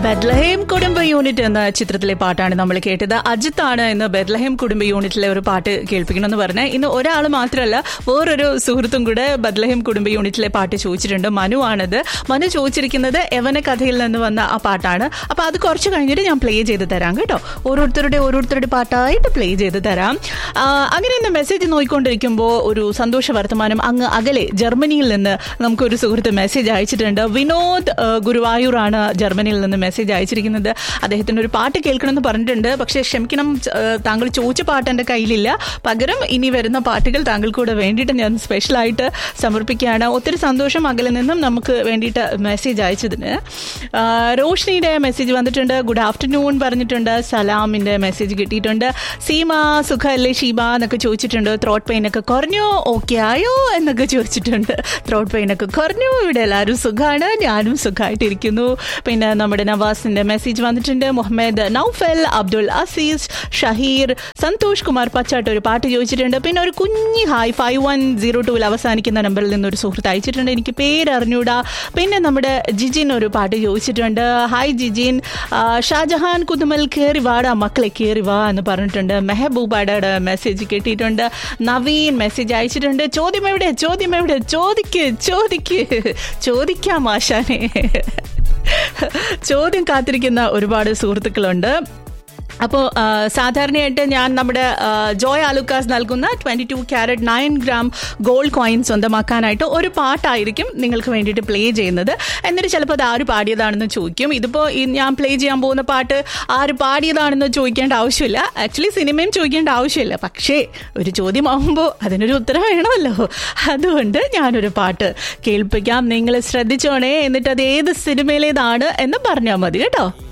ബെത്ലഹേം കുടുംബ യൂണിറ്റ് എന്ന ചിത്രത്തിലെ പാട്ടാണ് നമ്മൾ കേട്ടത് അജിത്താണ് ഇന്ന് ബെത്ലഹേം കുടുംബ യൂണിറ്റിലെ ഒരു പാട്ട് കേൾപ്പിക്കണമെന്ന് പറഞ്ഞ് ഇന്ന് ഒരാൾ മാത്രമല്ല വേറൊരു സുഹൃത്തും കൂടെ ബെത്ലഹേം കുടുംബ യൂണിറ്റിലെ പാട്ട് ചോദിച്ചിട്ടുണ്ട് മനു ആണത് മനു ചോദിച്ചിരിക്കുന്നത് യവന കഥയിൽ നിന്ന് വന്ന ആ പാട്ടാണ് അപ്പൊ അത് കുറച്ച് കഴിഞ്ഞിട്ട് ഞാൻ പ്ലേ ചെയ്ത് തരാം കേട്ടോ ഓരോരുത്തരുടെ ഓരോരുത്തരുടെ പാട്ടായിട്ട് പ്ലേ ചെയ്ത് തരാം ആ, അങ്ങനെ ഇന്ന് മെസ്സേജ് നോക്കിക്കൊണ്ടിരിക്കുമ്പോൾ ഒരു സന്തോഷ വർത്തമാനം അങ്ങ് അകലെ ജർമ്മനിയിൽ നിന്ന് നമുക്കൊരു സുഹൃത്ത് മെസ്സേജ് അയച്ചിട്ടുണ്ട് വിനോദ് ആ, ഗുരുവായൂറാണ് ജർമ്മനിയിൽ നിന്ന് മെസ്സേജ് അയച്ചിരിക്കുന്നത് അദ്ദേഹത്തിന് ഒരു പാട്ട് കേൾക്കണമെന്ന് പറഞ്ഞിട്ടുണ്ട് പക്ഷേ ക്ഷമിക്കണം ച- ആ, താങ്കൾ ചോദിച്ച പാട്ട് എൻ്റെ കയ്യിലില്ല പകരം ഇനി വരുന്ന പാട്ടുകൾ താങ്കൾക്കൂടെ വേണ്ടിയിട്ട് ഞാൻ സ്പെഷ്യലായിട്ട് സമർപ്പിക്കുകയാണ് ഒത്തിരി സന്തോഷം അകലെ നിന്നും നമുക്ക് വേണ്ടിയിട്ട് മെസ്സേജ് അയച്ചതിന് ആ, റോഷ്നിയുടെ മെസ്സേജ് വന്നിട്ടുണ്ട് ഗുഡ് ആഫ്റ്റർനൂൺ പറഞ്ഞിട്ടുണ്ട് സലാമിൻ്റെ മെസ്സേജ് കിട്ടിയിട്ടുണ്ട് സീമ സുഖമല്ലേ ഷീബ എന്നൊക്കെ ചോദിച്ചിട്ടുണ്ട് ത്രോട്ട് പെയിൻ ഒക്കെ കുറഞ്ഞോ ഓക്കെ ആയോ എന്നൊക്കെ ചോദിച്ചിട്ടുണ്ട് ത്രോട്ട് പെയിൻ ഒക്കെ കുറഞ്ഞു ഇവിടെ എല്ലാവരും സുഖമാണ് ഞാനും സുഖമായിട്ടിരിക്കുന്നു പിന്നെ നമ്മുടെ നവാസിന്റെ മെസ്സേജ് വന്നിട്ടുണ്ട് മുഹമ്മദ് നൌഫൽ അബ്ദുൾ അസീസ് ഷഹീർ സന്തോഷ് കുമാർ പച്ചാട്ട് ഒരു പാട്ട് ചോദിച്ചിട്ടുണ്ട് പിന്നെ ഒരു കുഞ്ഞി ഹായ് ഫൈവ് വൺ സീറോ ടൂവിൽ അവസാനിക്കുന്ന നമ്പറിൽ നിന്ന് ഒരു സുഹൃത്ത് അയച്ചിട്ടുണ്ട് എനിക്ക് പേര് അറിഞ്ഞൂടാ പിന്നെ നമ്മുടെ ജിജിൻ ഒരു പാട്ട് ചോദിച്ചിട്ടുണ്ട് ഹായ് ജിജിൻ ആ, ഷാജഹാൻ കുതുമൽ കയറി വാടാ മക്കളെ കയറി വാ എന്ന് പറഞ്ഞിട്ടുണ്ട് മെഹബൂബാടയുടെ മെസ്സേജ് കിട്ടിയിട്ടുണ്ട് നവീൻ മെസ്സേജ് അയച്ചിട്ടുണ്ട് ചോദ്യം എവിടെ ചോദ്യം എവിടെ ചോദിക്ക് ചോദിക്ക് ചോദിക്കാം ആശാനെ ചോദ്യം കാത്തിരിക്കുന്ന ഒരുപാട് സുഹൃത്തുക്കളുണ്ട് അപ്പോൾ സാധാരണയായിട്ട് ഞാൻ നമ്മുടെ ആ, ജോയ് ആലുക്കാസ് നൽകുന്ന twenty two carat nine gram gold coin സ്വന്തമാക്കാനായിട്ട് ഒരു പാട്ടായിരിക്കും നിങ്ങൾക്ക് വേണ്ടിയിട്ട് പ്ലേ ചെയ്യുന്നത് എന്നിട്ട് ചിലപ്പോൾ അത് ആര് പാടിയതാണെന്ന് ചോദിക്കും ഇതിപ്പോൾ ഈ ഞാൻ പ്ലേ ചെയ്യാൻ പോകുന്ന പാട്ട് ആര് പാടിയതാണെന്ന് ചോദിക്കേണ്ട ആവശ്യമില്ല ആക്ച്വലി സിനിമയും ചോദിക്കേണ്ട ആവശ്യമില്ല പക്ഷേ ഒരു ചോദ്യമാകുമ്പോൾ അതിനൊരു ഉത്തരം വേണമല്ലോ അതുകൊണ്ട് ഞാനൊരു പാട്ട് കേൾപ്പിക്കാം നിങ്ങൾ ശ്രദ്ധിച്ചോണേ എന്നിട്ട് അത് ഏത് സിനിമയിലേതാണ് എന്ന് പറഞ്ഞാൽ മതി കേട്ടോ